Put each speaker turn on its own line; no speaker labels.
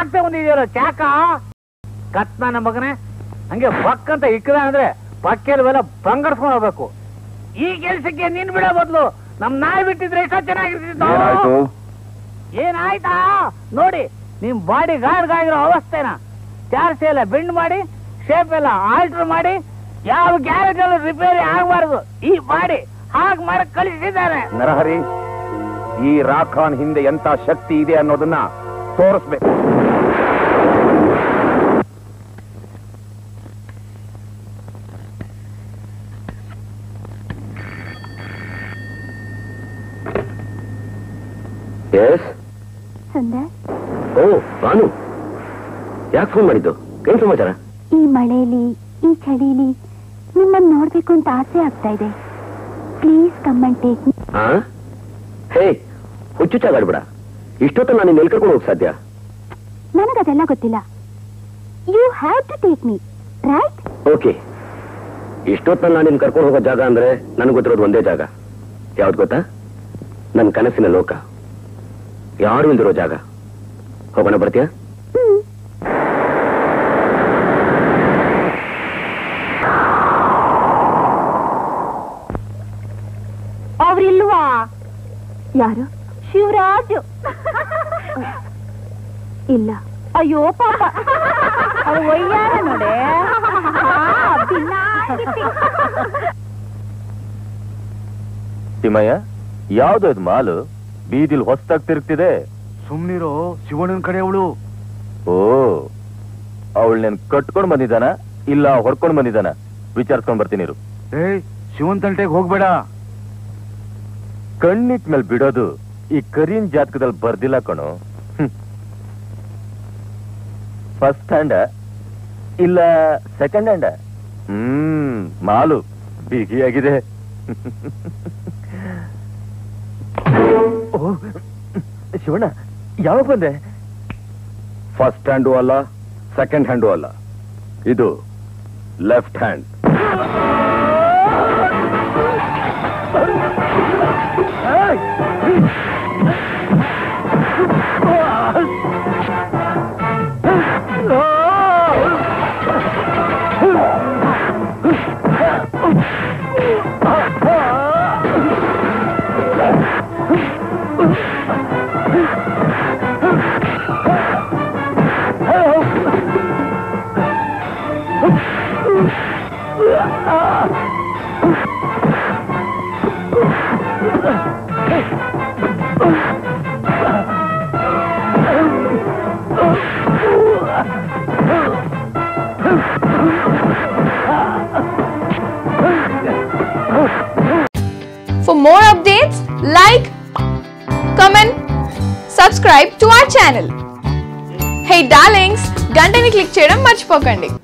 ಚಾಕ್ಸ ಒಂದಿದೆಯಲ್ಲ ಚಾಕ ಕತ್ ನನ್ನ ಮಗನೇ ಹಂಗೆ ಪಕ್ ಅಂತ ಇಕ್ಕದ ಅಂದ್ರೆ ಪಕ್ಕದ ಮೇಲೆ ಬಂಗಡ್ಸ್ಕೊಂಡು ಹೋಗ್ಬೇಕು ಈ ಕೆಲ್ಸಕ್ಕೆ ನೀನ್ ಬಿಡೋ ಬದ್ಲು ನಮ್ ನಾಯಿ ಬಿಟ್ಟಿದ್ರೆ ಎಷ್ಟೋ ಚೆನ್ನಾಗಿರ್ತಿತ್ತು
ಏನಾಯ್ತು
ಏನಾಯ್ತಾ ನೋಡಿ ನಿಮ್ ಬಾಡಿ ಗಾರ್ಡ್ ಆಗಿರೋ ಅವಸ್ಥೆನ ಚಾರ್ಜ್ ಎಲ್ಲ ಬೆಂಡ್ ಮಾಡಿ ಶೇಪ್ ಎಲ್ಲ ಆಲ್ಟರ್ ಮಾಡಿ ಯಾವ ಗ್ಯಾರೇಜ್ ಅಲ್ಲೂ ರಿಪೇರಿ ಆಗಬಾರ್ದು ಈ ಬಾಡಿ ಹಾಗೆ ಮಾಡಿ ಕಳಿಸಿದ್ದಾರೆ
ನರಹರಿ ಈ ರಾಖಾನ್ ಹಿಂದೆ ಎಂತ ಶಕ್ತಿ ಇದೆ ಅನ್ನೋದನ್ನ ತೋರಿಸ್ಬೇಕು
ಎಸ್
ಸುಂದರ್
ಓ ಭಾನು ಯಾಕೆ ಫೋನ್ ಮಾಡಿದ್ದು ಏನ್ ಸಮಾಚಾರ
ಈ ಮಳೆಯಲ್ಲಿ ಈ ಚಳಿಲಿ ನಿಮ್ಮನ್ನ ನೋಡ್ಬೇಕು ಅಂತ ಆಸೆ ಆಗ್ತಾ ಇದೆ ಪ್ಲೀಸ್ ಕಮ್ ಅಂಡ್ ಟೇಕ್
ಹಾ ಹೇ ಹುಚ್ಚುಚ್ಚಾಗಾಡ್ಬೇಡ ಇಷ್ಟೊತ್ತ ನಾನು ಎಲ್ಲಿ ಕರ್ಕೊಂಡು ಹೋಗಿ ಸಾಧ್ಯ
ನನಗದೆಲ್ಲ ಗೊತ್ತಿಲ್ಲ you have to take me right
okay ಇಷ್ಟೊತ್ತಲ್ಲಿ ನಾನು ನಿನ್ ಕರ್ಕೊಂಡು ಹೋಗೋ ಜಾಗ ಅಂದ್ರೆ ನನಗೆ ಗೊತ್ತಿರೋದು ಒಂದೇ ಜಾಗ ಯಾವ್ದು ಗೊತ್ತಾ ನನ್ನ ಕನಸಿನ ಲೋಕ ಯಾರು ಇಲ್ದಿರೋ ಜಾಗ ಹೋಗೋಣ ಬರ್ತೀಯಾ
ಅವ್ರಿಲ್ವಾ ಯಾರು ಶಿವರಾಜು ಇಲ್ಲ ಅಯ್ಯೋ ಪಾಪ ಅವ್ರು ಒಯ್ಯಾರ ನೋಡೆ
ತಿಮ್ಮಯ್ಯ ಯಾವ್ದು ಇದು ಮಾಲು ಬೀದಿಲ್ ಹೊಸ್ತಾಗ್ ತಿರುಗ್ತಿದೆ
ಸುಮ್ನಿರೋ ಶಿವಣ್ಣನ ಕಡೆ ಅವಳು
ಓ ಅವಳು ನೆನ್ ಕಟ್ಕೊಂಡ್ ಬಂದಿದ್ದಾನ ಇಲ್ಲ ಹೊಡ್ಕೊಂಡ್ ಬಂದಿದ್ದಾನ ವಿಚಾರಿಸ್ಕೊಂಡ್ ಬರ್ತೀನಿ ಇರು.
ಏಯ್ ಶಿವನ್ ತಂಟೆಗೆ ಹೋಗ್ಬೇಡ
ಕಣ್ಣಿಟ್ ಮೇಲ್ ಬಿಡೋದು ಈ ಕರೀನ್ ಜಾತಕದಲ್ಲಿ ಬರ್ದಿಲ್ಲ ಕಣು ಫಸ್ಟ್ ಹ್ಯಾಂಡ ಇಲ್ಲ ಸೆಕೆಂಡ್ ಹ್ಯಾಂಡ ಹ್ಮ್ ಮಾಲು ಬಿಗಿಯಾಗಿದೆ ಓ, ಶಿವಣ್ಣ ಯಾವಾಗ ಬಂದೆ
ಫಸ್ಟ್ ಹ್ಯಾಂಡು ಅಲ್ಲ ಸೆಕೆಂಡ್ ಹ್ಯಾಂಡು ಅಲ್ಲ ಇದು left hand
For more updates, like, comment, subscribe to our channel. Hey darlings, గంటని click చేయడం మర్చిపోకండి